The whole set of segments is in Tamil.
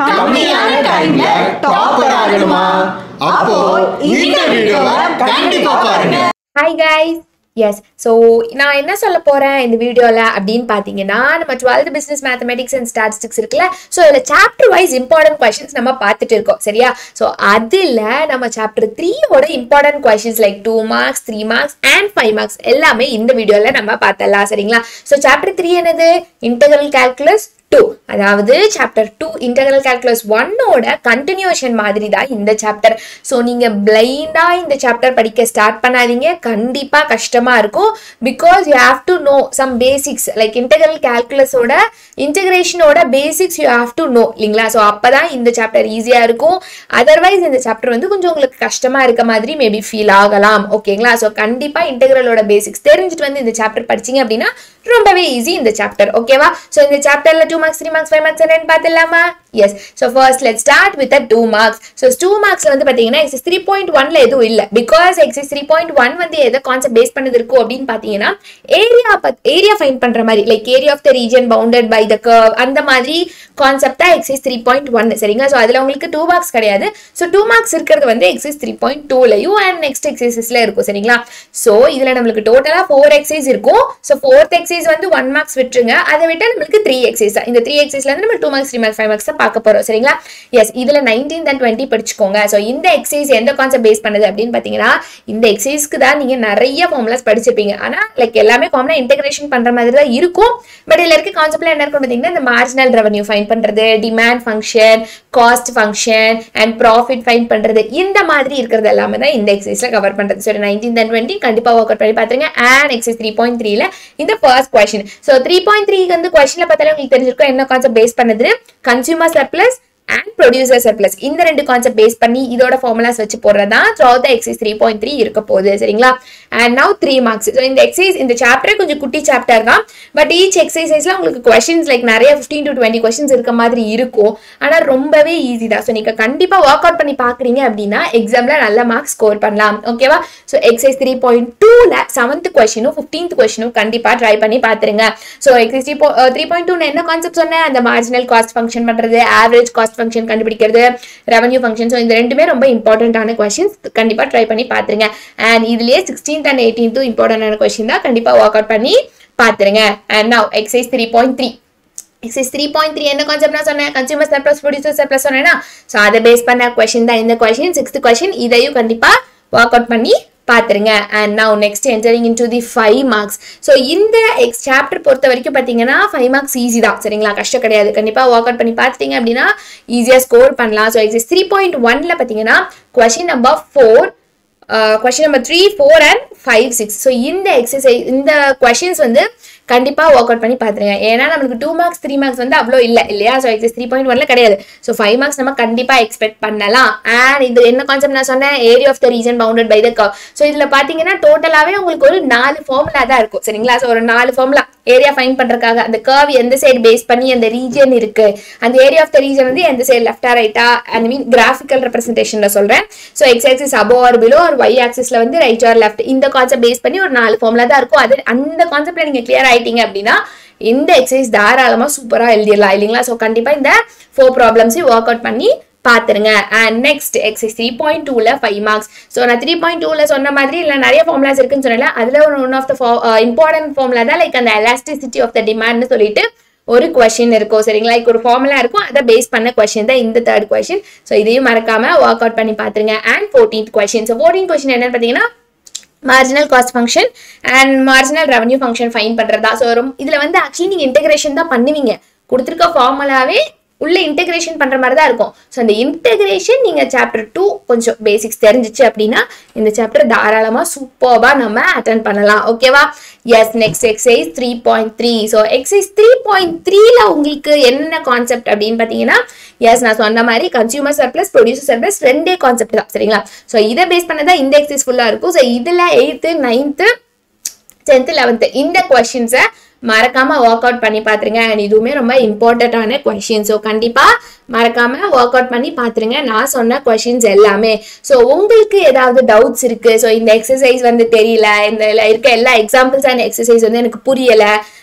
கம்மியான டைம்ல டாப்பர் ஆகணுமா அப்போ இந்த வீடியோவை கண்டிப்பா பாருங்க ஹாய் கைஸ் எஸ் ஸோ நான் என்ன சொல்ல போகிறேன் இந்த வீடியோவில் அப்படின்னு பார்த்தீங்கன்னா நம்ம twelfth business mathematics and statistics இருக்குல்ல ஸோ இதில் சாப்டர் வைஸ் இம்பார்ட்டன்ட் கொஷின்ஸ் நம்ம பார்த்துட்டு இருக்கோம் சரியா ஸோ அதில் நம்ம சாப்டர் த்ரீயோட important questions like two marks three marks and five marks எல்லாமே இந்த வீடியோவில் நம்ம பார்த்தலாம் சரிங்களா ஸோ சாப்டர் த்ரீ என்னது இன்டெகிரல் கால்குலஸ் டூ அதாவது சாப்டர் டூ இன்டெகிரல் கால்குலஸ் ஒன்னோட கண்டினியூஷன் மாதிரி தான் இந்த சாப்டர் ஸோ நீங்கள் பிளைண்டாக இந்த சாப்டர் படிக்க ஸ்டார்ட் பண்ணாதீங்க கண்டிப்பாக கஷ்டமாக இருக்கும் because you have to know some basics like integral கால்குலஸோட இன்டெகிரேஷனோட basics you have to know இல்லைங்களா ஸோ அப்போ தான் இந்த சாப்டர் ஈஸியாக இருக்கும் அதர்வைஸ் இந்த சாப்டர் வந்து கொஞ்சம் உங்களுக்கு கஷ்டமாக இருக்க மாதிரி மேபி ஃபீல் ஆகலாம் ஓகேங்களா ஸோ கண்டிப்பாக இன்டெகிரலோட பேசிக்ஸ் தெரிஞ்சுட்டு வந்து இந்த சாப்டர் படிச்சீங்க அப்படின்னா ரொம்பவே ஈஸி இந்த சாப்டர் ஓகேவா ஸோ இந்த சாப்டர்ல two marks three marks five marks என்னன்னு பார்த்துலாமா yes so first let start with two marks so two மார்க்ஸ்ல வந்து பார்த்தீங்கன்னா எக்ஸஸ் த்ரீ பாயிண்ட் ஒன்ல எதுவும் இல்லை because exercise three point one வந்து எதை கான்செப்ட் பேஸ் பண்ணது இருக்கும் அப்படின்னு பார்த்தீங்கன்னா ஏரியா ஏரியா ஃபைன் பண்ற மாதிரி like area of the region bounded by the curve அந்த மாதிரி கான்செப்ட் தான் எக்ஸைஸ் த்ரீ பாயிண்ட் ஒன் சரிங்களா ஸோ அதில் உங்களுக்கு டூ மார்க்ஸ் கிடையாது ஸோ டூ மார்க்ஸ் இருக்கிறது வந்து எக்ஸைஸ் த்ரீ பாயிண்ட் டூலையும் அண்ட் நெக்ஸ்ட் எக்ஸைசஸ்ல இருக்கும் சரிங்களா ஸோ இதில் நம்மளுக்கு டோட்டலாக ஃபோர் எக்ஸைஸ் இருக்கும் ஸோ ஃபோர்த் எக்ஸைஸ் வந்து ஒன் மார்க்ஸ் விட்டுருங்க அதை விட்டு நம்மளுக்கு த்ரீ எக்ஸைஸ் தான் இந்த த்ரீ எக்ஸைஸ்ல இருந்து நம்ம two marks three marks five marks தான் பார்க்க போறோம் சரிங்களா எஸ் இதுல நைன்டீன் அண்ட் டுவெண்ட்டி படிச்சுக்கோங்க ஸோ இந்த எக்ஸைஸ் எந்த கான்செப்ட் பேஸ் பண்ணுது அப்படின்னு பார்த்தீங்கன்னா இந்த எக்ஸைஸ்க்கு தான் நீங்க நிறைய ஃபார்முலாஸ் படிச்சிருப்பீங்க ஆனா லைக் எல்லாமே காமனா இன்டெகிரேஷன் பண்ற மாதிரி தான் இருக்கும் பட் இதுல இருக்க கான்செப்ட்ல என்ன இருக்கும் பார்த்தீங்கன்னா இந்த மார்ஜினல் ரெவன்யூ ஃபைன் பண்றது demand function cost function and profit find பண்றது இந்த மாதிரி இருக்கிறது எல்லாமே தான் இந்த எக்ஸைஸ்ல கவர் பண்றது ஸோ நைன்டீன் அண்ட் டுவெண்ட்டி கண்டிப்பா ஒர்க் அவுட் பண்ணி பாத்துருங்க அண்ட் எக்ஸைஸ் த்ரீ பாயிண்ட் த்ரீல இந்த first question so three point three வந்து கொஸ்டின்ல பார்த்தாலே உங்களுக்கு தெரிஞ்சிருக்கும் என்ன கான்செப்ட் பேஸ் பண்ணது consumer surplus and producer surplus இந்த ரெண்டு கான்செப்ட் பேஸ் பண்ணி இதோட ஃபார்முலாஸ் வச்சு போடுறதா through the exercise three point three இருக்க போகுது சரிங்களா and now three marks so இந்த எக்ஸைஸ் இந்த சாப்டர் கொஞ்சம் குட்டி சாப்டர் தான் பட் ஈச் எக்ஸசைஸ்ல உங்களுக்கு கொஷின்ஸ் லைக் நிறைய ஃபிஃப்டீன் டு டுவெண்ட்டி கொஷின்ஸ் இருக்க மாதிரி இருக்கும் ஆனால் ரொம்பவே ஈஸி தான் ஸோ நீங்கள் கண்டிப்பாக ஒர்க் அவுட் பண்ணி பார்க்குறீங்க அப்படின்னா எக்ஸாமில் நல்ல மார்க்ஸ் ஸ்கோர் பண்ணலாம் ஓகேவா ஸோ எக்ஸைஸ் த்ரீ பாயிண்ட் டூவில் செவன்த் கொஷினும் ஃபிஃப்டீன்த் கொஷினும் கண்டிப்பாக ட்ரை பண்ணி பார்த்துருங்க so exercise three three point two என்ன கான்செப்ட் சொன்னேன் அந்த மார்ஜினல் காஸ்ட் ஃபங்க்ஷன் பண்ணுறது ஆவரேஜ் காஸ்ட் ஃபங்க்ஷன் கண்டுபிடிக்கிறது ரெவன்யூ ஃபங்க்ஷன் ஸோ இந்த ரெண்டுமே ரொம்ப இம்பார்ட்டண்ட்டான கொஷின்ஸ் கண்டிப்பாக ட்ரை பண்ணி பார்த்துருங்க அண்ட் இதுலேயே சிக்ஸ்டீன்த் அண்ட் எயிட்டீன்த்தும் இம்பார்ட்டண்டான கொஷின் தான் கண்டிப்பாக ஒர்க் அவுட் பண்ணி பார்த்துருங்க and now exercise three point three exercise three point three என்ன கான்செப்ட் நான் சொன்னேன் கன்சியூமர் சர்ப்ளஸ் ப்ரொடியூசர் சர்ப்ளஸ் சொன்னேன்னா ஸோ அதை பேஸ் பண்ண கொஷின் தான் இந்த கொஷின் சிக்ஸ்த் கொஷின் இதையும் கண்டிப்பாக ஒர்க் அவுட் பண்ணி பார்த்துருங்க and now next entering into the five marks so இந்த எக்ஸ் சாப்டர் பொறுத்த வரைக்கும் பார்த்தீங்கன்னா ஃபைவ் மார்க்ஸ் ஈஸி தான் சரிங்களா கஷ்டம் கிடையாது கண்டிப்பாக ஒர்க் அவுட் பண்ணி பார்த்துட்டீங்க அப்படின்னா ஈஸியாக ஸ்கோர் பண்ணலாம் ஸோ எக்ஸைஸ் த்ரீ பாயிண்ட் ஒன்ல பார்த்தீங்கன்னா question number four question number three four and five six so இந்த எக்ஸசைஸ் இந்த கொஷின்ஸ் வந்து கண்டிப்பாக ஒர்க் அவுட் பண்ணி பார்த்துருங்க ஏன்னா நம்மளுக்கு டூ மார்க்ஸ் த்ரீ மார்க்ஸ் வந்து அவ்வளோ இல்லை இல்லையா ஸோ எக்ஸஸ் த்ரீ பாயிண்ட் ஒன்ல கிடையாது ஸோ ஃபைவ் மார்க்ஸ் நம்ம கண்டிப்பாக எக்ஸ்பெக்ட் பண்ணலாம் அண்ட் இது என்ன கான்செப்ட் நான் சொன்னேன் area of the region bounded by the curve so இதில் பார்த்தீங்கன்னா டோட்டலாகவே உங்களுக்கு ஒரு நாலு ஃபார்முலா தான் இருக்கும் சரிங்களா ஸோ ஒரு நாலு ஃபார்முலா ஏரியா ஃபைன் பண்ணுறதுக்காக அந்த கர்வ் எந்த சைடு பேஸ் பண்ணி அந்த ரீஜன் இருக்கு அந்த ஏரியா ஆஃப் த ரீஜன் வந்து எந்த சைடு லெஃப்டா ரைட்டா ஐ மீன் கிராஃபிக்கல் ரெப்ரஸன்டேஷன்ல சொல்றேன் so x axis above or below ஒரு ஒய் ஆக்சிஸ்ல வந்து ரைட் ஆர் லெஃப்ட் இந்த கான்செப்ட் பேஸ் பண்ணி ஒரு நாலு ஃபார்முலா தான் இருக்கும் அது அந்த கான்செப்ட்ல நீங்க கிளியர் ஆயிட்டீங்க அப்படின்னா இந்த எக்ஸசைஸ் தாராளமா சூப்பரா எழுதிடலாம் இல்லைங்களா ஸோ கண்டிப்பா இந்த ஃபோர் ப்ராப்ளம்ஸையும் ஒர்க் அவுட் பண்ணி பார்த்துருங்க and next exercise three point டூவில் ஃபைவ் மார்க்ஸ் ஸோ நான் த்ரீ பாயிண்ட் டூவில் சொன்ன மாதிரி இல்லை நிறைய ஃபார்முலாஸ் இருக்குன்னு சொன்னல அதில் ஒரு one of the important formula தான் லைக் அந்த எலாஸ்டிசிட்டி ஆஃப் த டிமாண்ட்னு சொல்லிட்டு ஒரு கொஷின் இருக்கும் சரிங்களா லைக் ஒரு ஃபார்முலா இருக்கும் அதை பேஸ் பண்ண கொஷின் தான் இந்த தேர்ட் கொஷின் ஸோ இதையும் மறக்காம ஒர்க் அவுட் பண்ணி பார்த்துருங்க and fourteenth question so fourteen question என்னன்னு பார்த்தீங்கன்னா marginal cost function and marginal revenue function find பண்ணுறதா ஸோ ரொம்ப இதில் வந்து ஆக்சுவலி நீங்கள் இன்டெகிரேஷன் தான் பண்ணுவீங்க கொடுத்துருக்க ஃபார்முலாவே உள்ள இன்டெகிரேஷன் பண்ற மாதிரி தான் இருக்கும் ஸோ அந்த இன்டெகிரேஷன் நீங்க சாப்டர் டூ கொஞ்சம் பேசிக்ஸ் தெரிஞ்சிச்சு அப்படின்னா இந்த சாப்டர் தாராளமா சூப்பர்பா நம்ம அட்டன் பண்ணலாம் ஓகேவா yes next exercise three point three so exercise three point த்ரீல உங்களுக்கு என்ன கான்செப்ட் அப்படின்னு பார்த்தீங்கன்னா எஸ் நான் சொன்ன மாதிரி கன்சியூமர் சர்ப்ளஸ் ப்ரொடியூசர் சர்ப்ளஸ் ரெண்டே கான்செப்ட் தான் சரிங்களா ஸோ இதை பேஸ் பண்ணதான் இந்த எக்ஸைஸ் ஃபுல்லாக இருக்கும் ஸோ இதில் எயித்து நைன்த்து டென்த்து லெவன்த்து இந்த கொஷின்ஸை மறக்காம ஒர்க் அவுட் பண்ணி பார்த்துருங்க அண்ட் இதுவுமே ரொம்ப இம்பார்ட்டண்ட்டான கொஷின் ஸோ கண்டிப்பாக மறக்காம ஒர்க் அவுட் பண்ணி பார்த்துருங்க நான் சொன்ன கொஷின்ஸ் எல்லாமே ஸோ உங்களுக்கு ஏதாவது டவுட்ஸ் இருக்கு ஸோ இந்த எக்ஸசைஸ் வந்து தெரியல இந்த இதுல இருக்க எல்லா எக்ஸாம்பிள்ஸ் அண்ட் எக்ஸசைஸ் வந்து எனக்கு புரியல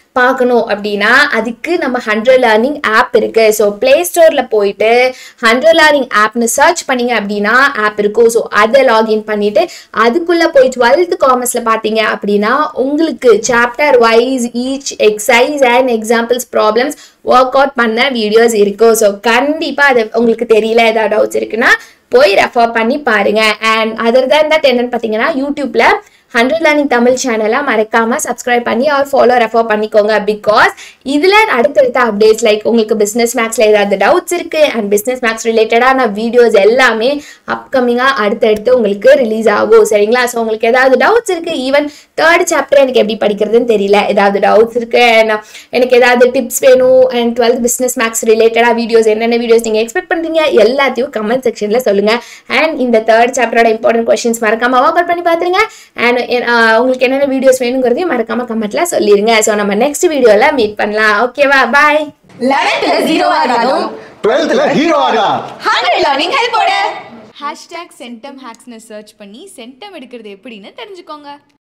பார்க்கணும் அப்படின்னா அதுக்கு நம்ம ஹண்ட்ரட் லேர்னிங் ஆப் இருக்கு ஸோ பிளே ஸ்டோர்ல போயிட்டு ஹண்ட்ரட் லேர்னிங் ஆப்னு சர்ச் பண்ணீங்க அப்படின்னா ஆப் இருக்கும் ஸோ அதை லாகின் பண்ணிட்டு அதுக்குள்ள போய் டுவெல்த் காமர்ஸ்ல பார்த்தீங்க அப்படின்னா உங்களுக்கு chapter wise each exercise and examples problems work out பண்ண வீடியோஸ் இருக்கும் ஸோ கண்டிப்பா அது உங்களுக்கு தெரியல ஏதாவது டவுட்ஸ் இருக்குன்னா போய் ரெஃபர் பண்ணி பாருங்க அண்ட் அதர் தான் தட் என்னன்னு பார்த்தீங்கன்னா யூடியூப்ல ஹண்ட்ரட் லேர்னிங் தமிழ் சேனலை மறக்காம சப்ஸ்கிரைப் பண்ணி ஆர் ஃபாலோ ரெஃபர் பண்ணிக்கோங்க பிகாஸ் இதுல அடுத்தடுத்த அப்டேட்ஸ் லைக் உங்களுக்கு பிசினஸ் மேக்ஸ்ல ஏதாவது டவுட்ஸ் இருக்கு அண்ட் பிசினஸ் மேக்ஸ் ரிலேட்டடான வீடியோஸ் எல்லாமே அப்கமிங்கா அடுத்தடுத்து உங்களுக்கு ரிலீஸ் ஆகும் சரிங்களா ஸோ உங்களுக்கு ஏதாவது டவுட்ஸ் இருக்கு ஈவன் தேர்ட் சாப்டர் எனக்கு எப்படி படிக்கிறதுன்னு தெரியல ஏதாவது டவுட்ஸ் இருக்கு and எனக்கு ஏதாவது டிப்ஸ் வேணும் அண்ட் டுவெல்த் பிசினஸ் மேக்ஸ் ரிலேட்டடா வீடியோஸ் என்னென்ன வீடியோஸ் நீங்க எக்ஸ்பெக்ட் பண்றீங்க எல்லாத்தையும் கமெண்ட் செக்ஷன்ல சொல்லுங்க அண்ட் இந்த தேர்ட் சாப்டரோட இம்பார்ட்டன்ட் கொஸ்டின்ஸ் மறக்காம ஒர்க் அவுட் பண்ணி பாத்துருங்க அண்ட் உங்களுக்கு என்னென்ன வீடியோஸ் வேணுங்கிறதையும் மறக்காம கமெண்ட்ல சொல்லிருங்க ஸோ நம்ம நெக்ஸ்ட் வீடியோல மீட் பண்ணலாம் ஓகேவா பாய் லெவன்த்ல ஜீரோ ஆகாதும் டுவெல்த்ல ஹீரோ ஆகலாம் ஹண்ட்ரட் லேர்னிங் ஹெல்ப்போட ஹேஷ்டேக் சென்டம் ஹேக்ஸ்னு சர்ச் பண்ணி சென்டம் எடுக்கிறது எப்படின்னு தெரிஞ்சுக்கோங்க